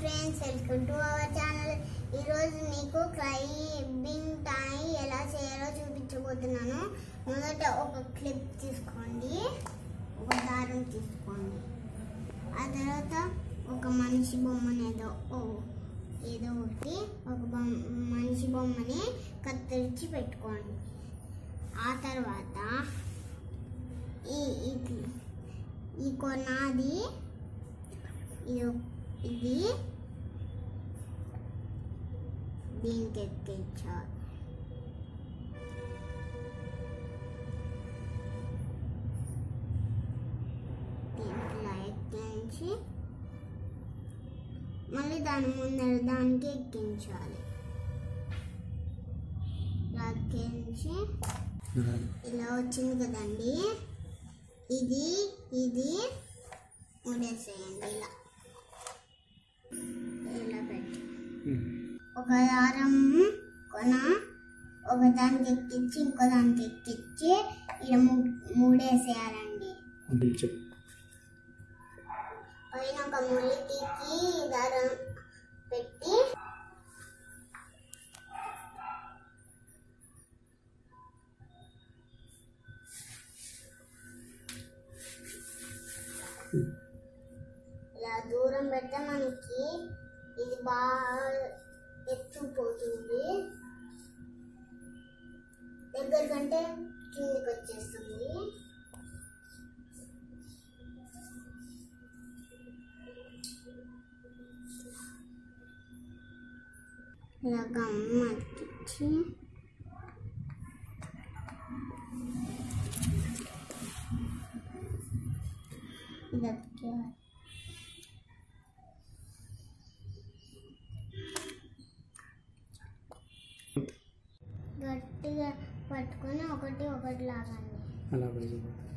friends welcome to our channel ఈరోజు మీకు climbing toy ఎలా చేయాలో చూపించబోతున్నాను మొదట ఒక క్లిప్ తీసుకోండి ఒక దారం తీసుకోండి ఆ తర్వాత ఒక మనిషి బొమ్మని ఏదో ఓ ఏదో ఒకటి ఒక బొమ్మ మనిషి బొమ్మని కత్తిరించి పెట్టుకోండి ఆ తర్వాత ఈ ఇది ఈ కొనాది ఇది ఇది దీనికి ఎక్కించాలి దీంట్లో ఎక్కించి మళ్ళీ దాని ముందర దానికి ఎక్కించాలి ఇలా ఎక్కించి ఇలా వచ్చింది కదండి ఇది ఇది మూడేసేయండి ఇలా ఇలా పెట్టి ఒక దారం కొన ఒక దానికి ఎక్కించి ఇంకో దానికి ఎక్కించి ఇలా ము- మూడేసేయాలండి పైన ఒక ములికి దారం పెట్టి ఇలా దూరం పెడితే మనకి ఇది బాగా ఎత్తుపోతుంది దగ్గర కంటే కిందికి వచ్చేస్తుంది ఇలా గమ్మ అతికించి ఇది అతికేయాలి గట్టిగా పట్టుకొని ఒకటి ఒకటి లాగండి అలా పడిపోతుంది